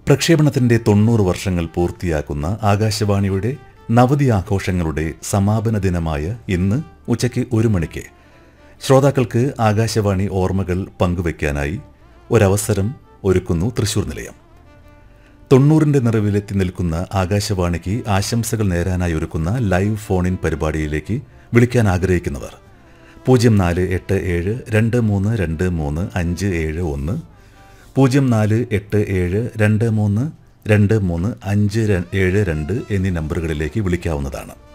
പ്രക്ഷേപണത്തിന്റെ തൊണ്ണൂറ് വർഷങ്ങൾ പൂർത്തിയാക്കുന്ന ആകാശവാണിയുടെ നവതി ആഘോഷങ്ങളുടെ സമാപന ദിനമായ ഇന്ന് ഉച്ചയ്ക്ക് ഒരു മണിക്ക് ശ്രോതാക്കൾക്ക് ആകാശവാണി ഓർമ്മകൾ പങ്കുവയ്ക്കാനായി ഒരവസരം ഒരുക്കുന്നു തൃശൂർ നിലയം തൊണ്ണൂറിന്റെ നിറവിലെത്തി നിൽക്കുന്ന ആകാശവാണിക്ക് ആശംസകൾ നേരാനായി ഒരുക്കുന്ന ലൈവ് ഫോൺ ഇൻ പരിപാടിയിലേക്ക് വിളിക്കാൻ ആഗ്രഹിക്കുന്നവർ പൂജ്യം നാല് എട്ട് ഏഴ് രണ്ട് മൂന്ന് രണ്ട് മൂന്ന് അഞ്ച് ഏഴ് ഒന്ന് പൂജ്യം നാല് എട്ട് ഏഴ് രണ്ട് മൂന്ന് രണ്ട് മൂന്ന് അഞ്ച് ര- ഏഴ് രണ്ട് എന്നീ നമ്പറുകളിലേക്ക് വിളിക്കാവുന്നതാണ്